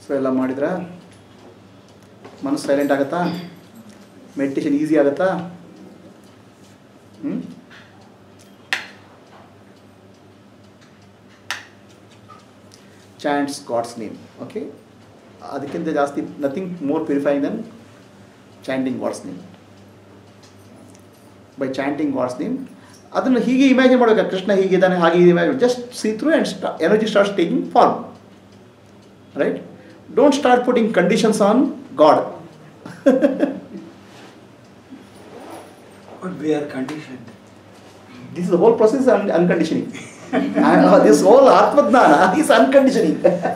So ಎಲ್ಲ ಮಾಡಿದ್ರ ಮನಸ್ಸು ಸೈಲೆಂಟ್ ಆಗುತ್ತಾ ಮೆಡಿಟೇಷನ್ ಈಸಿ ಆಗುತ್ತಾ ಹ್ಞೂ ಚಾಂಟ್ಸ್ ಗಾಡ್ಸ್ ನೇಮ್ ಓಕೆ ಅದಕ್ಕಿಂತ ಜಾಸ್ತಿ nothing more purifying than chanting God's name by chanting God's name ಅದನ್ನು ಹೀಗೆ ಇಮ್ಯಾಜಿನ್ ಮಾಡಬೇಕು ಕೃಷ್ಣ ಹೀಗಿದ್ದಾನೆ ಹಾಗೆ imagine just see through and ಸ್ಟಾ energy starts taking form right don't start putting conditions on God But we are conditioned. This is the whole process is un- unconditioning. And, uh, this whole Atmadnana is unconditioning.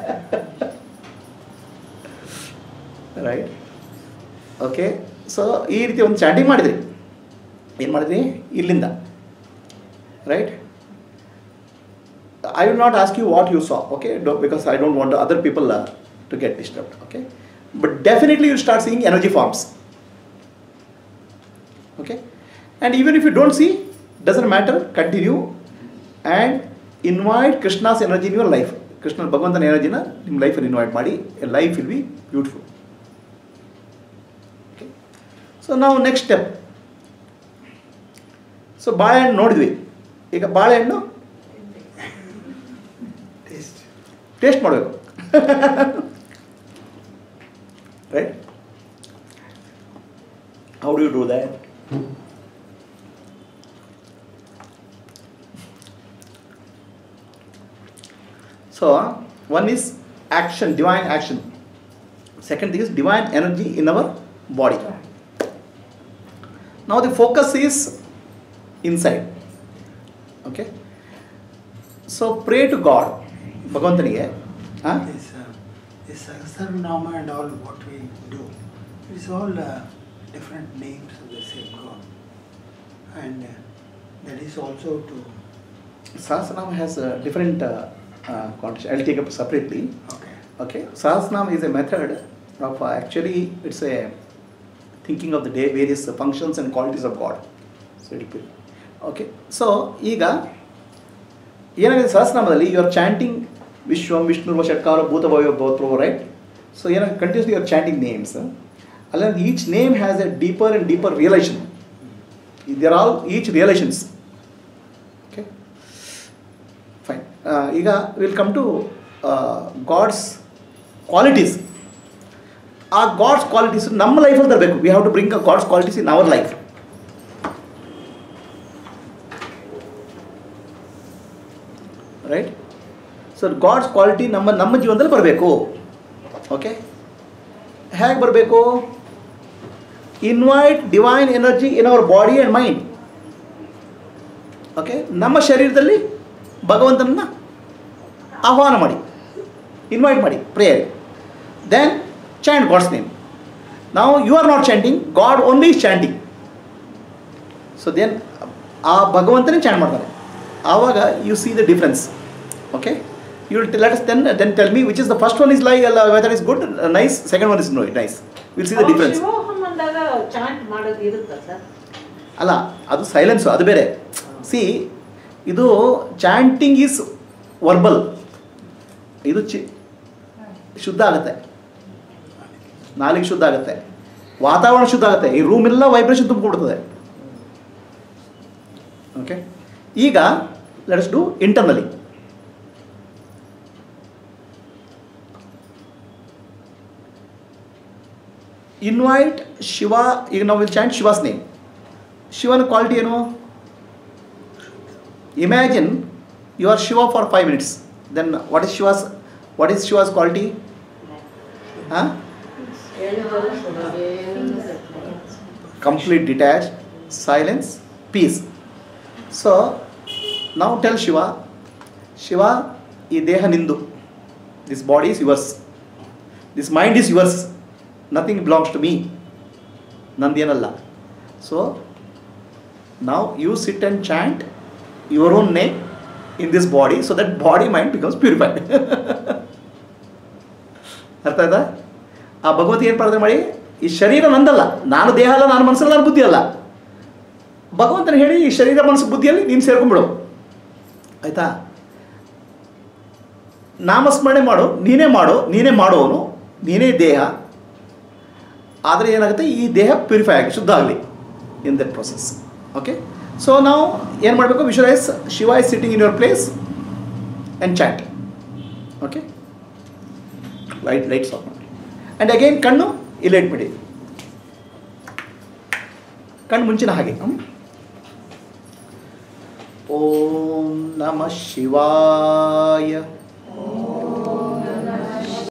Right okay so ಈ ರೀತಿ ಒಂದು chanting ಮಾಡಿದ್ರಿ ಏನು ಮಾಡಿದ್ರಿ ಇಲ್ಲಿಂದ right I will not ask you what you saw okay do because I don't want other people to get disturbed okay but definitely you start seeing energy forms okay and even if you don't see doesn't matter continue and invite krishna's energy in your life ಕೃಷ್ಣನ ಭಗವಂತನ ಎನರ್ಜಿನ ನಿಮ್ಮ ಲೈಫಲ್ಲಿ invite ಮಾಡಿ life will be beautiful okay so ನಾವು next step so ಬಾಳೆಹಣ್ಣು ನೋಡಿದ್ವಿ ಈಗ ಬಾಳೆಹಣ್ಣು Taste. ಟೇಸ್ಟ್ ಮಾಡಬೇಕು right how do you do that So, one is action, divine action. Second thing is divine energy in our body. Now the focus is inside. Okay. So pray to God. ಭಗವಂತನಿಗೆ ಹಾಂ This, uh, this Sahasranama and all what we do, it's all uh, different names of the same God. And uh, that is also to, Sahasranam has a different uh, uh, context. I'll take up separately. okay. Okay, Sahasranam is a method of uh, actually it's a thinking of the day various uh, functions and qualities of God. So it'll be okay. So ಈಗ ಏನಾಗಿದೆ ಸಹಸ್ರನಾಮದಲ್ಲಿ you are chanting ವಿಶ್ವಂ ವಿಷ್ಣು ಷಟ್ಕಾರ ಭೂತಭವ್ಯ ಭವತ್ಪ್ರಭು right so ಏನಾಗ continuously you are chanting names ಅಲ್ಲ each name has a deeper and deeper realisation there all each realisations okay fine ಈಗ will come to God's qualities ಆ ಗಾಡ್ಸ್ ಕ್ವಾಲಿಟೀಸ್ ನಮ್ಮ ಲೈಫಲ್ಲಿ ತರಬೇಕು we have to bring a God's qualities in our life right so God's quality ನಮ್ಮ ನಮ್ಮ ಜೀವನದಲ್ಲಿ ಬರಬೇಕು okay ಹೇಗೆ ಬರಬೇಕು invite divine energy in our body and mind okay ನಮ್ಮ ಶರೀರದಲ್ಲಿ ಭಗವಂತನನ್ನ ಆಹ್ವಾನ ಮಾಡಿ ಇನ್ವೈಟ್ ಮಾಡಿ prayer then chant God's name ನಾವು you are not chanting God only is chanting so then ಆ ಭಗವಂತನೇ ಚಾಂಟ್ ಮಾಡ್ತಾರೆ ಆವಾಗ you see the difference okay you will let then then tell me which is the first one is ಲೈ ಅಲ್ಲ whether is good nice second one is no nice will see the difference ಶಿವೋಹಂ ಅಂದಾಗ chant ಮಾಡೋದು ಇರುತ್ತಾ sir ಅಲ್ಲ ಅದು silence ಅದು ಬೇರೆ ಸಿ ಇದು ಚಾಂಟಿಂಗ್ ಈಸ್ ವರ್ಬಲ್ ಇದು ಚಿ ಶುದ್ಧ ಆಗುತ್ತೆ ನಾಲಿಗೆ ಶುದ್ಧ ಆಗುತ್ತೆ ವಾತಾವರಣ ಶುದ್ಧ ಆಗುತ್ತೆ ಈ ರೂಮ್ ಎಲ್ಲ ವೈಬ್ರೇಷನ್ ತುಂಬಿಕೊಡ್ತದೆ ಓಕೆ ಈಗ let's do internally invite Shiva ಈಗ ನಾವು ವಿಲ್ ಚಾಂಟ್ ಶಿವಾಸ್ ನೇಮ್ ಶಿವನ ಕ್ವಾಲಿಟಿ ಏನು imagine you are Shiva for five minutes then what is Shiva's what is Shiva's quality ಹಾಂ complete detached, silence, peace. So now tell Shiva, Shiva, ಈ ದೇಹ ನಿಂದು this body is yours this mind is yours nothing belongs to me ನಂದೇನಲ್ಲ so ನಾವು you sit and chant your own name in this body so that body mind becomes purified ಅರ್ಥ ಆಯ್ತಾ ಆ ಭಗವಂತ ಏನು ಪ್ರಾರ್ಥನೆ ಮಾಡಿ ಈ ಶರೀರ ನಂದಲ್ಲ ನಾನು ದೇಹ ಅಲ್ಲ ನಾನು ಮನಸ್ಸಲ್ಲ ನಾನು ಬುದ್ಧಿ ಅಲ್ಲ ಭಗವಂತನ ಹೇಳಿ ಈ ಶರೀರ ಮನಸ್ಸು ಬುದ್ಧಿಯಲ್ಲಿ ನೀನು ಸೇರ್ಕೊಂಡ್ಬಿಡು ಆಯ್ತಾ ನಾಮಸ್ಮರಣೆ ಮಾಡು ನೀನೇ ಮಾಡು ನೀನೇ ಮಾಡುವವನು ನೀನೇ ದೇಹ ಆದರೆ ಏನಾಗುತ್ತೆ ಈ ದೇಹ ಪ್ಯೂರಿಫೈ ಆಗಿ ಶುದ್ಧ ಆಗಲಿ in that process okay so ನಾವು ಏನು ಮಾಡಬೇಕು visualise Shiva is sitting in your place and chant okay light lights off ಮಾಡಿ ಆ್ಯಂಡ್ ಅಗೈನ್ ಕಣ್ಣು ಇಲ್ಲೇ ಇಟ್ಬಿಡಿ ಕಣ್ಣು ಮುಂಚಿನ ಹಾಗೆ ಹ್ಮ್? ಓಂ ನಮ ಶಿವಾಯ